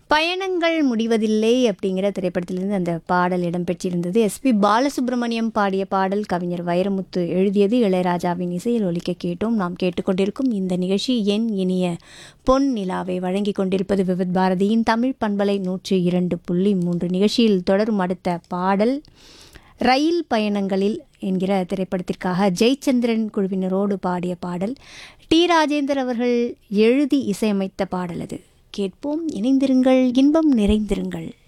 பயணங்கள் முடிவதில்லை அப்படிங்கிற திரைப்படத்திலிருந்து அந்த பாடல் இடம்பெற்றிருந்தது எஸ்பி பாலசுப்ரமணியம் பாடிய பாடல் கவிஞர் வைரமுத்து எழுதியது இளையராஜாவின் இசையில் ஒலிக்க கேட்டோம் நாம் கேட்டுக்கொண்டிருக்கும் இந்த நிகழ்ச்சி என் இனிய பொன் நிலாவை வழங்கி கொண்டிருப்பது விவித் பாரதியின் தமிழ் பண்பலை நூற்றி இரண்டு புள்ளி மூன்று நிகழ்ச்சியில் தொடரும் அடுத்த பாடல் ரயில் பயணங்களில் என்கிற திரைப்படத்திற்காக ஜெயச்சந்திரன் குழுவினரோடு பாடிய பாடல் டி ராஜேந்தர் அவர்கள் எழுதி இசையமைத்த பாடல் அது கேட்போம் இணைந்திருங்கள் இன்பம் நிறைந்திருங்கள்